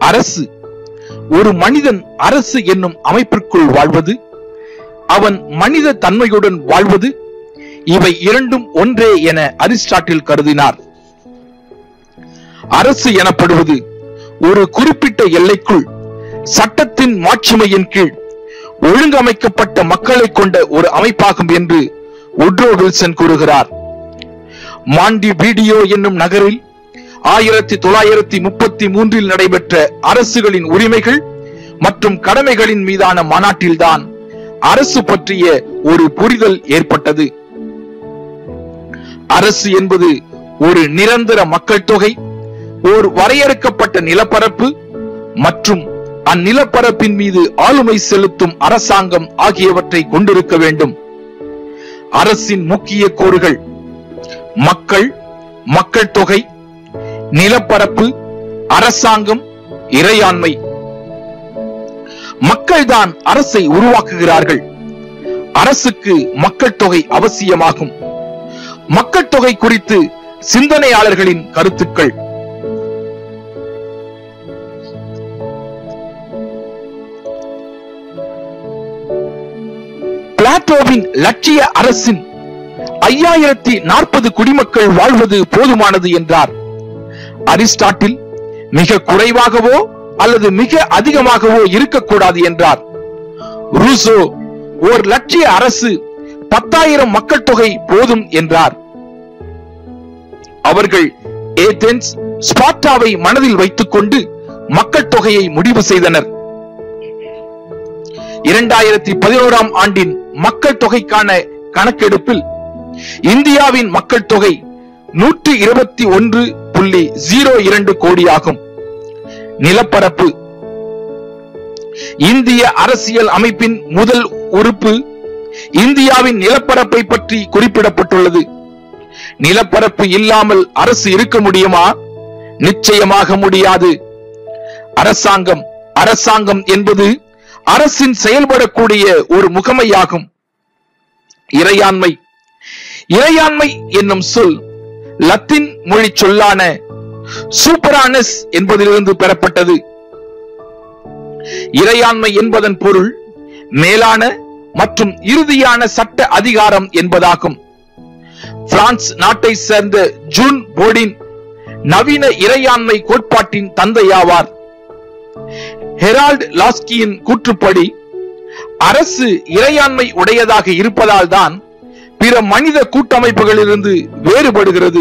அரசு ஒரு மனிதன் அரசு என்னும் அமைப்பிற்குள் வாழ்வது அவன் மனித தன்மையுடன் வாழ்வது இவை இரண்டும் ஒன்றே என அரிஸ்டாட்டில் கருதினார் அரசு எனப்படுவது ஒரு குறிப்பிட்ட எல்லைக்குள் சட்டத்தின் மாட்சிமையின் கீழ் ஒழுங்கமைக்கப்பட்ட மக்களை கொண்ட ஒரு அமைப்பாகும் என்று உட்ரோ வில்சன் கூறுகிறார் மாண்டி வீடியோ என்னும் நகரில் ஆயிரத்தி தொள்ளாயிரத்தி முப்பத்தி மூன்றில் நடைபெற்ற அரசுகளின் உரிமைகள் மற்றும் கடமைகளின் மீதான மாநாட்டில்தான் அரசு பற்றிய ஒரு புரிதல் ஏற்பட்டது அரசு என்பது ஒரு நிரந்தர மக்கள் தொகை ஓர் வரையறுக்கப்பட்ட நிலப்பரப்பு மற்றும் அந்நிலப்பரப்பின் மீது ஆளுமை செலுத்தும் அரசாங்கம் ஆகியவற்றை கொண்டிருக்க வேண்டும் அரசின் முக்கிய கூறுகள் மக்கள் மக்கள் தொகை நிலப்பரப்பு அரசாங்கம் இறையாண்மை மக்கள்தான் அரசை உருவாக்குகிறார்கள் அரசுக்கு மக்கள் தொகை அவசியமாகும் மக்கள் தொகை குறித்து சிந்தனையாளர்களின் கருத்துக்கள் பிளாட்டோவின் லட்சிய அரசின் ஐயாயிரத்தி நாற்பது குடிமக்கள் வாழ்வது போதுமானது என்றார் அரிஸ்டாட்டில் மிக குறைவாகவோ அல்லது மிக அதிகமாகவோ இருக்கக்கூடாது என்றார் ரூசோ ஓர் லட்சிய அரசு பத்தாயிரம் மக்கள் தொகை போதும் என்றார் அவர்கள் ஏதென்ஸ் ஸ்பார்ட்டாவை மனதில் வைத்துக் கொண்டு மக்கள் தொகையை முடிவு செய்தனர் இரண்டாயிரத்தி பதினோராம் ஆண்டின் மக்கள் தொகைக்கான கணக்கெடுப்பில் இந்தியாவின் மக்கள் தொகை நூற்றி இருபத்தி ஒன்று புள்ளி ஜீரோ இரண்டு கோடியாகும் நிலப்பரப்பு இந்திய அரசியல் அமைப்பின் முதல் உறுப்பு இந்தியாவின் நிலப்பரப்பை பற்றி குறிப்பிடப்பட்டுள்ளது நிலப்பரப்பு இல்லாமல் அரசு இருக்க முடியுமா நிச்சயமாக முடியாது அரசாங்கம் அரசாங்கம் என்பது அரசின் செயல்படக்கூடிய ஒரு முகமையாகும் இறையாண்மை இறையாண்மை என்னும் சொல் லத்தீன் மொழி சொல்லான சூப்பரானஸ் என்பதிலிருந்து பெறப்பட்டது இறையாண்மை என்பதன் பொருள் மேலான மற்றும் இறுதியான சட்ட அதிகாரம் என்பதாகும் பிரான்ஸ் நாட்டை சேர்ந்த ஜூன் போர்டின் நவீன இறையாண்மை கோட்பாட்டின் தந்தையாவார் ஹெரால்ட் லாஸ்கியின் கூற்றுப்படி அரசு இறையாண்மை உடையதாக இருப்பதால் தான் பிற மனித கூட்டமைப்புகளிலிருந்து வேறுபடுகிறது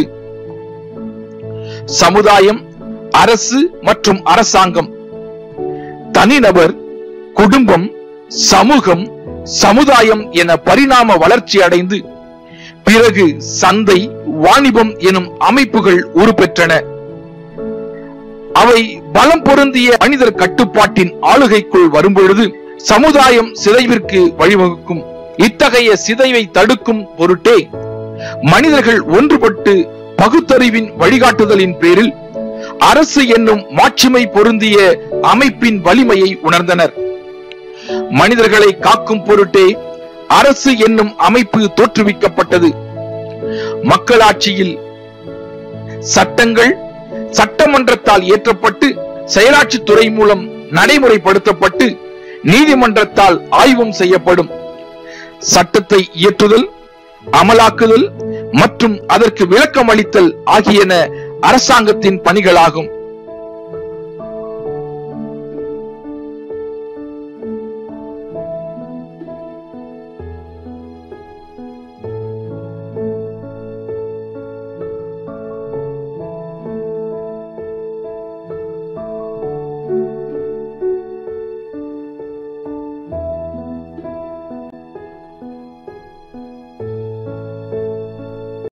சமுதாயம் அரசு மற்றும் அரசாங்கம் தனிநபர் குடும்பம் சமூகம் சமுதாயம் என பரிணாம வளர்ச்சி அடைந்து பிறகு சந்தை வாணிபம் எனும் அமைப்புகள் உருப்பெற்றன அவை பலம் பொருந்திய மனிதர் கட்டுப்பாட்டின் ஆளுகைக்குள் வரும்பொழுது சமுதாயம் சிதைவிற்கு வழிவகுக்கும் இத்தகைய சிதைவை தடுக்கும் பொருட்டே மனிதர்கள் ஒன்றுபட்டு பகுத்தறிவின் வழிகாட்டுதலின் பேரில் அரசு என்னும் மாட்சிமை பொருந்திய அமைப்பின் வலிமையை உணர்ந்தனர் மனிதர்களை காக்கும் பொருட்டே அரசு என்னும் அமைப்பு தோற்றுவிக்கப்பட்டது மக்களாட்சியில் சட்டங்கள் சட்டமன்றத்தால் இயற்றப்பட்டு செயலாட்சித்துறை மூலம் நடைமுறைப்படுத்தப்பட்டு நீதிமன்றத்தால் ஆய்வும் செய்யப்படும் சட்டத்தை இயற்றுதல் அமலாக்குதல் மற்றும் அதற்கு விளக்கம் அளித்தல் ஆகியன அரசாங்கத்தின் பணிகளாகும்